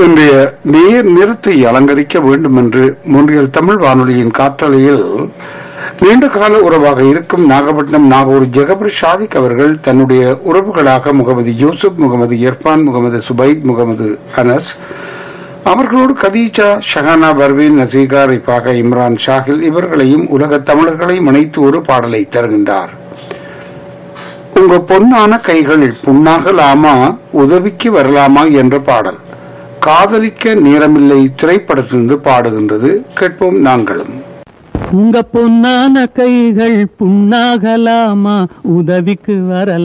இன்றைய நேர் நிறத்தை அலங்கரிக்க வேண்டும் என்று முன்றியல் தமிழ் வானொலியின் காற்றலையில் நீண்ட கால உறவாக இருக்கும் நாகப்பட்டினம் நாகூர் ஜெகபர் ஷாதிக் அவர்கள் தன்னுடைய உறவுகளாக முகமது யூசுப் முகமது இர்பான் முகமது சுபைத் முகமது அனஸ் அவர்களோடு கதீஜா ஷஹானா பர்வீன் நசீகா ரிஃபாக இம்ரான் ஷாகில் இவர்களையும் உலக தமிழர்களையும் இணைத்து ஒரு பாடலை தருகின்றார் உங்க பொன்னான கைகளில் புண்ணாகலாமா உதவிக்கு வரலாமா என்ற பாடல் காதலிக்க நேரமில்லை திரைப்படத்திலிருந்து பாடுகின்றது கேட்போம் நாங்களும் உங்க பொன்னான கைகள் புண்ணாகலாமா உதவிக்கு வரலாம்